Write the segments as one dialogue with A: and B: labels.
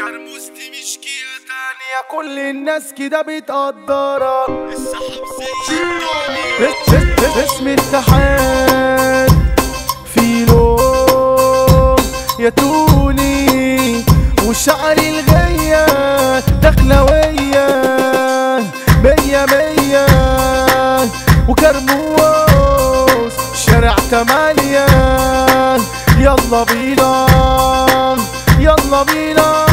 A: كرموز دي مش كيا تانية
B: كل الناس كده بتقدرك
A: السحب زي الدنيا
B: اسم اتحاد فيلو يا توني وشعر الغية دخلوية مية مية وكرموس شارع تمانية يلا بينا يلا بينا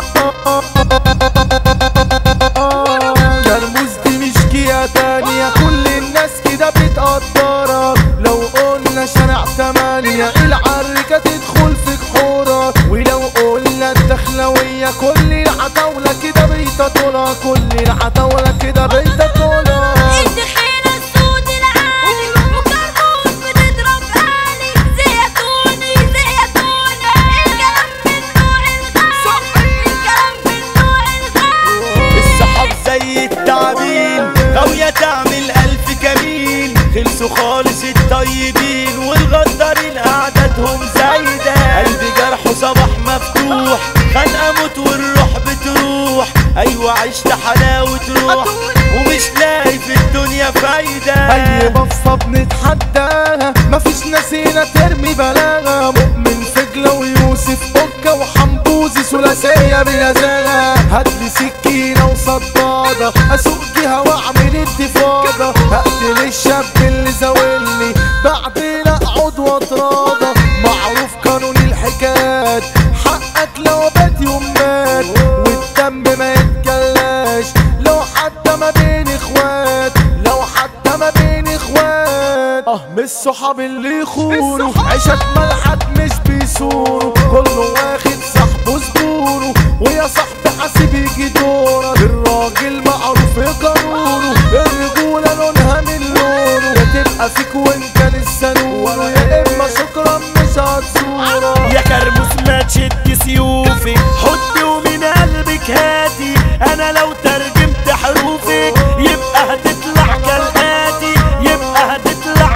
B: كرموز دي مش كيا تانية كل الناس كده بتقدرك لو قلنا شارع تمانية العركة تدخل في كحورك ولو قلنا الدخلوية كل العتاولة كده بيتطولة كل العتاولة كده بيتطولة
C: الدحيلة السود العالي وكرموز بتضرب آلي زيتوني زيتوني الكلام من نوع الغالي الكلام من نوع الغالي
D: السحاب زي التعابين غاوية تعمل ألف كمين خلصوا خالص الطيبين والغدارين قعدتهم زايدة قلبي جرحه صباح مفتوح خانقة موت والروح بتروح أيوة عشت حلاوة روح ومش لاقي في الدنيا فايدة
B: اي بصة بنتحداها مفيش نسينا ترمي بلاغة مؤمن فجلة ويوسف اوكا وحنبوزي ثلاثية بنزاهة هاتلي سكينة وصدادة اسوق جهة واعمل انتفاضة هقتل الشاب اللي زاولني بعدين اقعد واتراضى معروف قانون الحكايات حقك لو بات يوم مات والدم ما يتجلاش لو حتى ما بين اخوات لو حتى ما بين اخوات اه مش الصحاب اللي يخونوا عيشك ملحك مش بيسوروا كله واخد صاحبه زبوره ويا صاحبي حاسب يجي دورك الراجل معروف قانونه الرجولة لونها من لونه يا تبقى فيك وانت لسه نور يا اما شكرا مش هتزورك
D: يا كرموس ما تشد سيوفك حطي ومن قلبك هاتي انا لو ترجمت حروفك يبقى هتطلع كالآتي يبقى هتطلع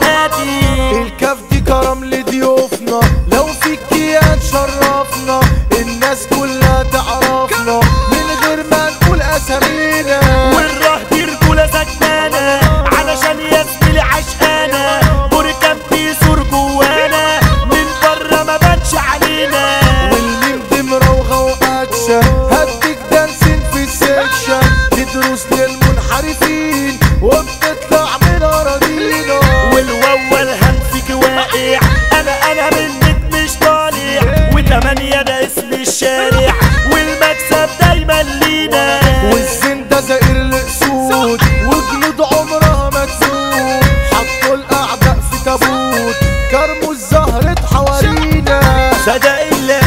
D: كالآتي
B: الكاف دي كرم لضيوفنا لو فيك يا تشرفنا الناس كلها تعرفنا من غير ما نقول اسامينا
D: والره دي رجولة سكنانة علشان يا زميلي عشقانة بركان بيثور جوانا من بره ما بانش علينا
B: والميم دي مراوغة واكشن هديك دانسين في السكشن تدرس للمنحرفين وبتطلع من اراضينا
D: والواول هنفك واقع انا انا منك مش طالع وتمانية ده اسم الشارع والمكسب دايما لينا
B: والزين ده زائر الاسود وجنود عمرها ما تسود حطوا الاعداء في تابوت كرموا الزهرة حوالينا
D: صدق اللي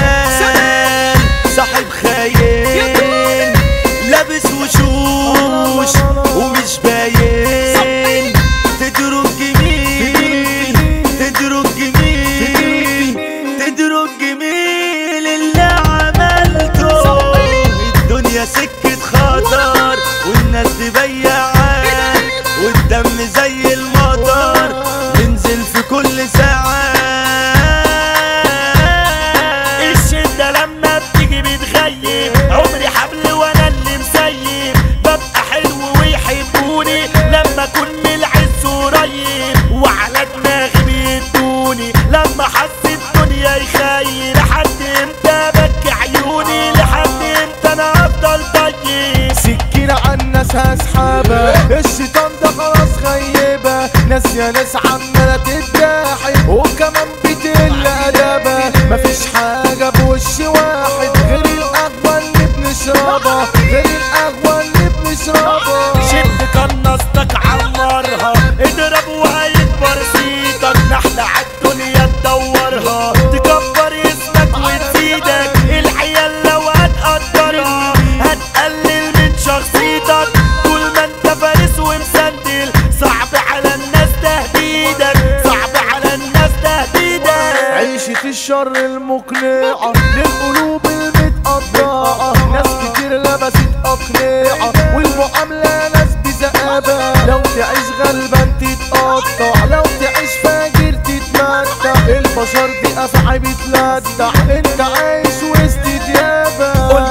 D: قال صاحب خاين لابس وشوش ومش باين تدرك جميل تدرك جميل تدرك جميل اللي عملته الدنيا سكة خطر والناس دي بياعات والدم زي المطر ننزل في كل ساعة الشدة لما بتيجي بتغيب عمري حبل وانا اللي مسيب ببقى حلو ويحبوني لما اكون من العز قريب وعلى دماغي بيدوني لما حس الدنيا يخيل لحد امتى بكي عيوني لحد امتى انا افضل طيب
B: سكينة عالناس هسحابة الشيطان ده خلاص غيبة ناس يا ناس عمالة تتضاحك وكمان بتقل أدابة مفيش حاجة بوش واحد غير القهوة اللي بنشربها غير القهوة اللي بنشربها
D: شد قناصتك عمرها اضرب وهيكبر صيتك نحلة عالدنيا تدورها تكبر اسمك وتزيدك العيال لو هتقدرها هتقلل من شخصيتك طول ما انت فارس ومسندل صعب على الناس تهديدك صعب على الناس تهديدك
B: عيشة الشر المقنعة للقلوب المتقطعة ناس كتير لبست أقنعة والمعاملة ناس بزقابة لو تعيش غلبان تتقطع لو تعيش فاجر تتمتع البشر دي أفعى بتلدع انت عايش وسط ديابة
D: قول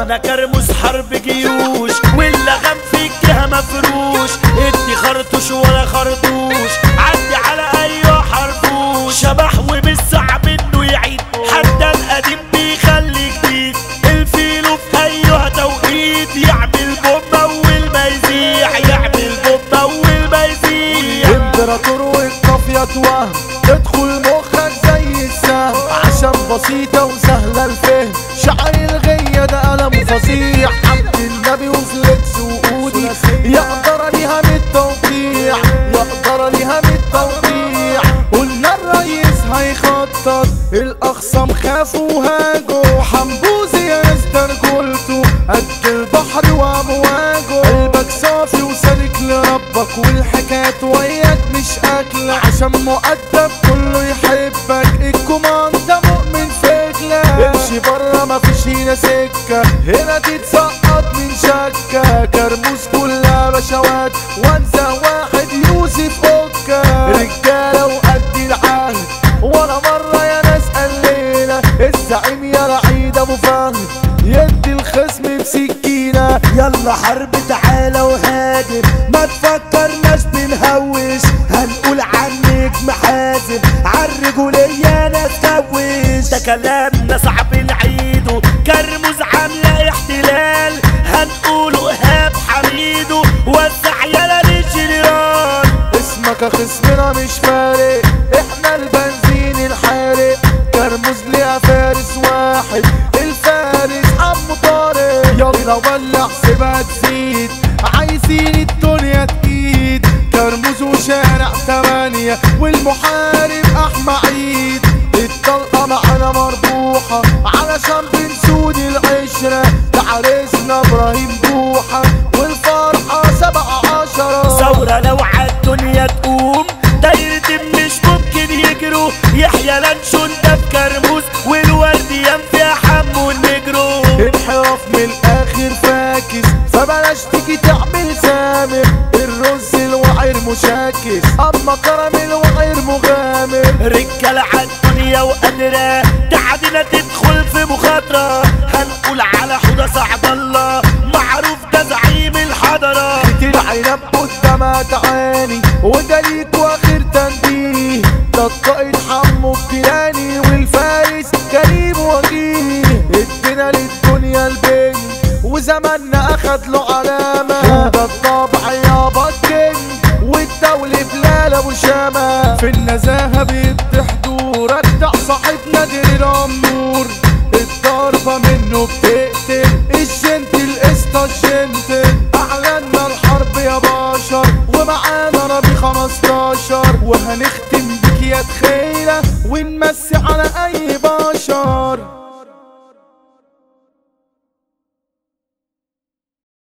D: انا كرموس حرب جيوش واللغم في الجهه مفروش ادي خرطوش ولا خرطوش عدي على اي حرفوش شبح ومش صعب انه يعيد حتى القديم بيخلي جديد الفيلو في ايها توقيت يعمل بومه اول ما يزيع يعمل بومه اول ما يزيع
B: امبراطور والقافية وهم تدخل مخك زي السهم عشان بسيطة وسهلة الفهم شعر الغية ده قلم فظيع عبد النبي وفليكس وقودي يقدر ليها من التوقيع يقدر ليها من التوقيع قلنا الرئيس هيخطط الاخصام خافوا وهاجوا حنبوزي يا ناس رجولته قد البحر وامواجه قلبك صافي وسالك لربك والحكايات وياك مش اكل عشان مؤدب كله يحبك الكوماندا مؤمن فكلك امشي برا مفيش هنا سكة هنا تتسقط من شكة كرموز كلها بشوات وانسى واحد يوسف اوكا رجالة وقد العهد ولا مرة يا ناس قليلة الزعيم يا رعيد ابو فهد يدي الخصم بسكينة
D: يلا حرب تعالى وهاجم ما تفكرناش بنهوش هنقول عنك محازم عالرجولية ناس كوش ده كلامنا صعب نعيده كرموز عاملة احتلال هنقوله ايهاب حميدو وسع يلا للجنرال
B: اسمك يا خصمنا مش فارق احنا البنزين الحارق كرموز ليها فارس واحد الفارس عمو طارق يلا ولع سيبها تزيد عايزين الدنيا تقيد كرموز وشارع تمانية والمحارب احمى عيد الطلقة معانا مربوحة علشان بنسود العشرة ده عريسنا ابراهيم بوحة والفرحة سبعة عشرة
D: ثورة لو عالدنيا تقوم دايرة مش ممكن يجروا يحيى لانشون ده في كرموز والورد ينفع حمو النجرو
B: انحراف من الاخر فاكس فبلاش تيجي تعمل سامر الرز الوعير مشاكس اما كرم الوعير مغامر
D: رجالة عالدنيا وقادرة تعدينا تدخل في مخاطرة هنقول على حوضة سعد الله معروف ده زعيم الحضرة
B: العنب قدامها تعاني وده ليك واخر تنبيه ده القائد حمو الكيلاني والفارس كريم وجيه ادينا للدنيا البنج وزماننا اخد له علامة ده الطبع يابا الكنج والدولة بلال ابو شامة في النزاهة بيدي حضور ادع صاحب نادر الامور الضربة منه بتقتل الجنت القسطة الجنتل اعلنا الحرب يا بشر ومعانا ربي 15 وهنختم بك يا تخيلة ونمسي على اي بشر